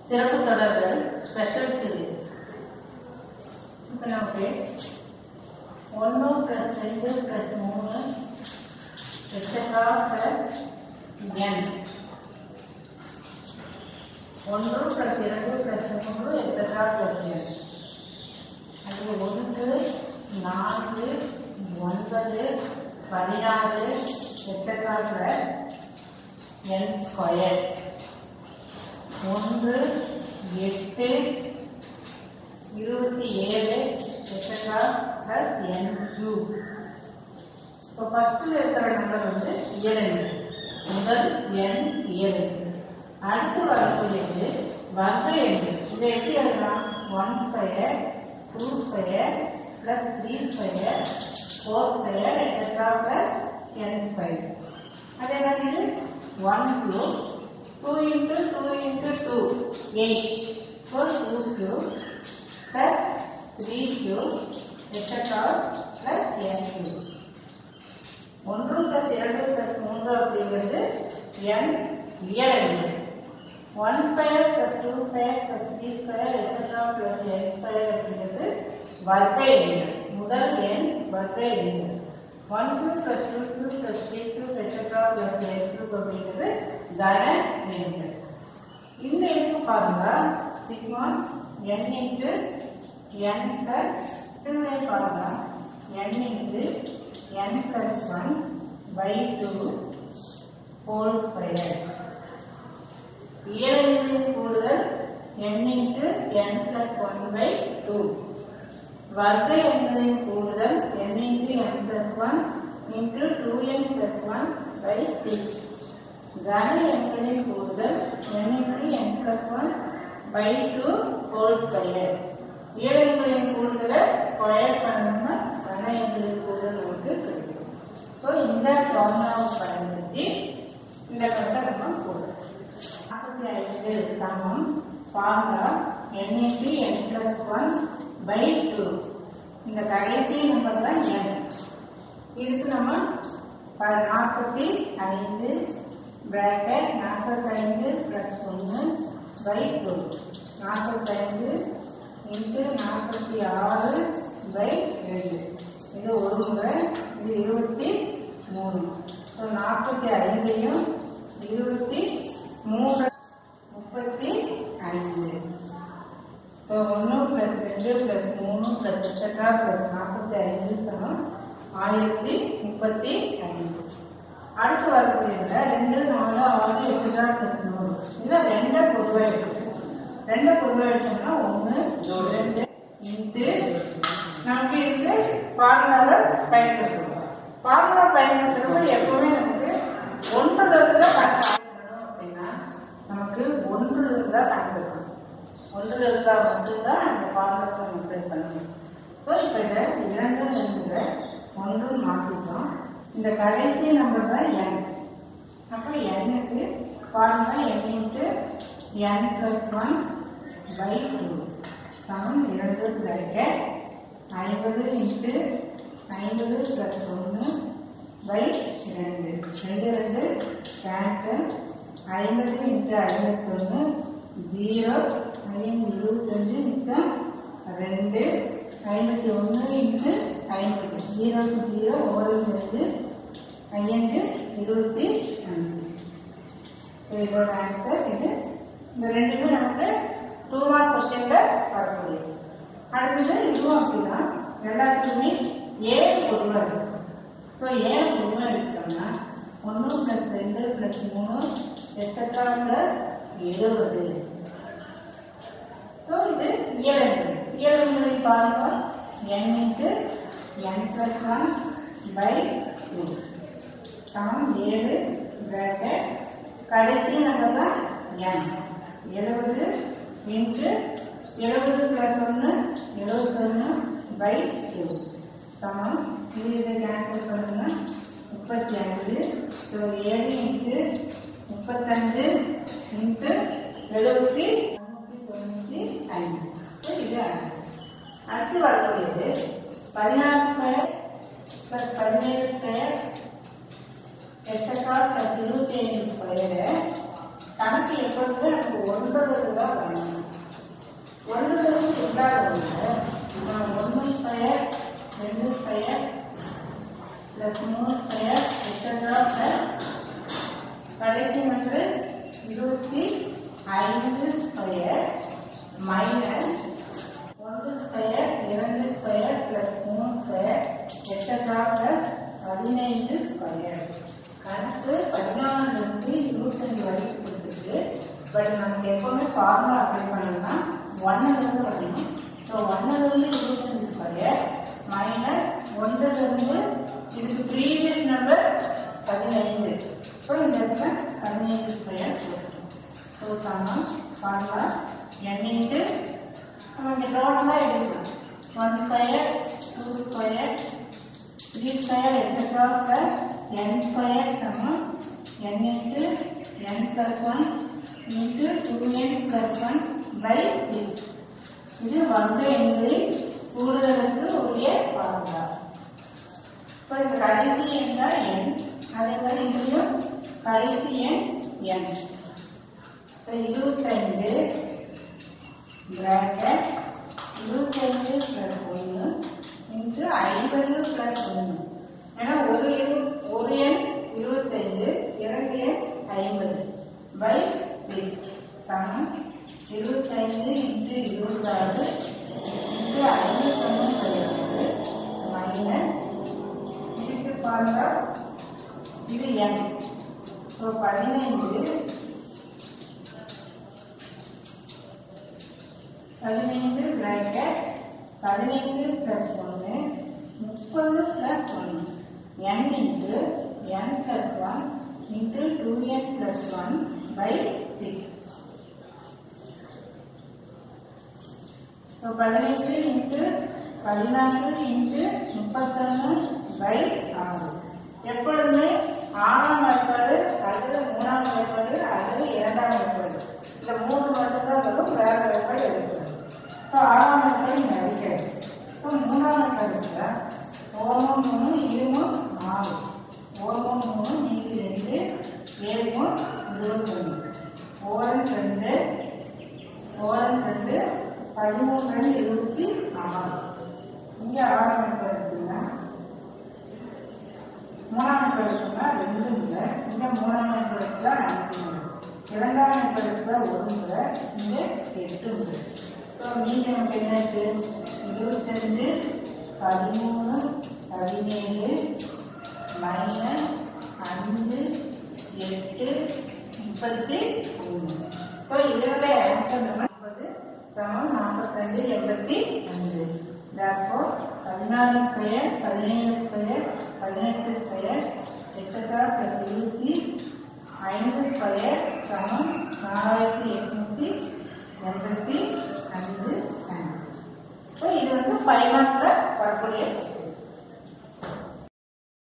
சிறப்பு தொடர்கள் special series இப்போ நமக்கு ஒன்று ப்ளஸ் ரெண்டு ப்ளஸ் மூணு எக்ஸட்ரா ப்ளஸ் என் ஒன்று ப்ளஸ் இரண்டு ப்ளஸ் மூன்று எக்ஸட்ரா ப்ளஸ் என் அது ஒன்று நான்கு ஒன்பது பதினாறு எக்ஸட்ரா ப்ளஸ் என் ஸ்கொயர் ஒன்று எட்டு இருபத்தி ஏழு எக்ஸட்ரா ப்ளஸ் என் கியூப் இப்போ ஃபர்ஸ்ட்ல இருக்கிற நம்பர் வந்து இயலெண் முதல் எண் இயலெண் அடுத்து வரக்கூடியது வர்க்க எண்கள் இதை எப்படி எழுதலாம் one square two square plus three square four square extra plus n square அதே மாதிரி இது one two two into two into two eight four two cube plus three cube extra plus n cube ஒன்று plus இரண்டு plus மூன்று அப்படிங்கிறது n இயலெண்ணு one square plus two square plus three square extra plus n square அப்படிங்கிறது வர்க்க எண்கள் முதல் எண் வர்க்க எண்கள் one two plus two two plus three two extra plus n cube அப்படிங்கிறது கன எண்கள் இந்த எண்ணுக்கு பாருங்க sigma n into n plus இதுவே பாருங்க n into n plus one by two whole square இயலெண்களின் கூடுதல் n into n plus one by two வர்க்க எண்களின் கூடுதல் n into n plus one into two n plus one by six கன எண்களின் கூடுதல் n into n plus one by two whole square இயலெண்களின் கூடுதலை ஸ்கொயர் பண்ணோம்னா கன எண்களின் கூடுதல் நமக்கு கிடைக்கும் ஸோ இந்த ஃபார்முலாவை பயன்படுத்தி இந்த கணக்கை நம்ம போடுறோம் நாற்பத்தி ஐந்து சமம் formula n into n plus one by two இந்த கடைசி நம்பர் தான் n இதுக்கு நம்ம ப- நாற்பத்தி ஐந்து பிராக்கெட் நாற்பத்தைந்து பிளஸ் ஒன்று பை டூ நாற்பத்தைந்து இன்ட்டு நாற்பத்தி ஆறு பை ரெண்டு இது ஒரு முறை இது இருபத்தி மூணு ஸோ நாற்பத்தி ஐந்தையும் இருபத்தி மூணு முப்பத்தி ஐந்து ஸோ ஒன்று ப்ளஸ் ரெண்டு ப்ளஸ் மூணு ப்ளஸ் எக்ஸட்ரா ப்ளஸ் நாற்பத்தி ஐந்து சமம் ஆயிரத்தி முப்பத்தி ஐந்து அடுத்து வரக்கூடியதுல ரெண்டு நாலு ஆறு எக்ஸட்ரா ப்ளஸ் நூறு இதில் ரெண்டை பொதுவாக எடுக்கணும் ரெண்டை பொதுவாக எடுத்தோம்னா ஒன்று ரெண்டு இன்ட்டு நமக்கு இதுக்கு ஃபார்முலாவை பயன்படுத்தணும் ஃபார்முலா பயன்படுத்துறப்ப எப்பவுமே நமக்கு ஒன்றுல இருந்து தான் கணக்கு ஆரம்பிக்கணும் அப்படின்னா நமக்கு ஒன்றுல இருந்து தான் கணக்கு இருக்கணும் ஒன்றுல இருந்தால் மட்டும்தான் அந்த ஃபார்முலாவை நம்ம அப்ளை பண்ணணும் ஸோ இப்போ இதை இரண்டு இருந்ததை ஒன்று மாற்றிட்டோம் இந்த கடைசி நம்பர் தான் என் அப்போ எண்ணுக்கு formula n into n plus one by two சமம் இரண்டு பிராக்கெட் ஐம்பது இன்ட்டு ஐம்பது ப்ளஸ் ஒன்று பை ரெண்டு ரெண்டு ரெண்டு கேன்சல் ஐம்பது இன்ட்டு ஐம்பத்தொன்று ஜீரோ ஐந்து இருபத்தஞ்சு மிச்சம் ரெண்டு ஐம்பத்தி ஒன்று இன்ட்டு ஐம்பது ஜீரோக்கு ஜீரோ ஒரு ரெண்டு ஐந்து இருபத்தி அஞ்சு So, இதோட ஆன்சர் இது இந்த ரெண்டுமே நமக்கு டூ மார்க் கொஸ்டின்ல வரக்கூடியது அடுத்தது இதுவும் அப்படிதான் எல்லாத்துக்குமே ஏழு பொதுவாக இருக்கும் ஸோ ஏழு பொதுவாக எடுத்தோம்னா ஒன்று ப்ளஸ் ரெண்டு ப்ளஸ் மூணு எக்ஸட்ரா ப்ளஸ் எழுபது ஸோ இது இயலெண்கள் இயலெண்களை பாருங்க n into n plus one by two சமம் ஏழு பிராக்கெட் கடைசி நம்பர் தான் n எழுபது இன்ட்டு எழுபது பிளஸ் ஒன்று எழுபத்தொன்று பை டூ சமம் இது இதை கேன்சல் பண்ணுங்க முப்பத்தி அஞ்சு ஸோ ஏழு இன்ட்டு முப்பத்தஞ்சு இன்ட்டு எழுபத்தி முந்நூற்றி தொண்ணூற்றி ஐந்து ஸோ இது answer. அடுத்து வரக்கூடியது பதினாறு ஸ்கொயர் ப்ளஸ் பதினேழு ஸ்கொயர் எக்ஸட்ரா ப்ளஸ் இருபத்தி ஐந்து ஸ்கொயரு கணக்கு எப்பொழுதுமே நமக்கு ஒன்பது தான் வரணும் ரெண்டு ஸ்கொயர் பிளஸ் மூணு ஸ்கொயர் எக்ஸட்ரா பிளஸ் கடைசி வந்து இருபத்தி ஐந்து ஸ்கொயர் மைனஸ் ஒன்று ஸ்கொயர் இரண்டு ஸ்கொயர் பிளஸ் மூணு ஸ்கொயர் எக்ஸட்ரா பிளஸ் பதினைந்து ஸ்கொயர் கணக்கு பதினாலுலேருந்து இருபத்தஞ்சு வரைக்கும் கொடுத்துருக்கு பட் நமக்கு எப்பவுமே ஃபார்முலா அப்ளை பண்ணணும்னா ஒன்னுலேருந்து வரணும் ஸோ ஒன்னுலேருந்து இருபத்தஞ்சு ஸ்கொயர் மைனஸ் ஒன்றுலேருந்து இதுக்கு ப்ரீவியஸ் நம்பர் பதினைந்து ஸோ இந்த இடத்துல பதினைந்து ஸ்கொயர் போட்டுரும் ஸோ சமம் ஃபார்முலா என் இன்ட்டு நமக்கு டோட்டலாக எடுக்கலாம் one square two square three square extra plus n square சமம் n into n plus one into two n plus one by six இது வந்த எண்களில் கூடுதலுக்கு உரிய ஃபார்முலா இப்போ இந்த கடைசி எண் தான் எண் அதே மாதிரி இங்கேயும் கடைசி எண் எண் இப்போ இருபத்தைந்து பிராக்கெட் இருபத்தைந்து பிளஸ் ஒன்று இன்ட்டு ஐம்பது பிளஸ் ஒன்று ஏன்னா ஒரு எண் ஒரு எண் இருபத்தைந்து இரண்டு எண் ஐம்பது பை சிக்ஸ் சமம் இருபத்தைந்து இன்ட்டு இருபத்தாறு இன்ட்டு ஐம்பத்தொன்று பதினெட்டு மைனஸ் இதுக்கு பாருங்க இது என் ஸோ பதினைந்து பதினைந்து பிராக்கெட் பதினைந்து பிளஸ் ஒன்று முப்பது பிளஸ் ஒன்று n into n plus one into two n plus one by six so பதினைந்து இன்ட்டு பதினான்கு இன்ட்டு முப்பத்தொன்று பை ஆறு எப்பொழுதுமே ஆறாம் வாய்ப்பாடு அல்லது மூணாம் வாய்ப்பாடு அல்லது இரண்டாம் வாய்ப்பாடு இந்த மூணு மட்டும்தான் வரும் வேற வாய்ப்பாடு எடுக்கிறது ஸோ ஆறாம் வாய்ப்பாடு இங்கே அடிக்கிறது ஸோ மூணாம் வாய்ப்பாடுல ஓமம் மூணு இருமும் நாலு ஓமம் மூணு மீதி ரெண்டு ஏழுமும் இருபத்தொன்று ஓரன் ரெண்டு ஓரன் ரெண்டு பதிமூணு ரெண்டு இருபத்தி ஆறு இங்கே ஆறாம் வாய்ப்பாடு இருக்குன்னா மூணாம் பெருக்குனா ரெண்டு முறை இங்க மூணாம் பெருக்குல அஞ்சு முறை இரண்டாம் பெருக்குல ஒரு முறை இங்க எட்டு முறை ஸோ நீங்க நமக்கு என்ன இருக்கு இருபத்தஞ்சு பதிமூணு பதினேழு மைனஸ் அஞ்சு எட்டு முப்பத்தி ஒன்று ஸோ இதனுடைய ஆன்சர் முப்பது சமம் நாற்பத்தஞ்சு எண்பத்தி அஞ்சு therefore பதினாலு ஸ்கொயர் பதினேழு ஸ்கொயர் பதினெட்டு ஸ்கொயர் எக்ஸட்ரா பிளஸ் இருபத்தி ஐந்து ஸ்கொயர் சமம் நாலாயிரத்தி எட்நூத்தி எண்பத்தி அஞ்சு ஸோ இது வந்து ஃபைவ் மார்க்ல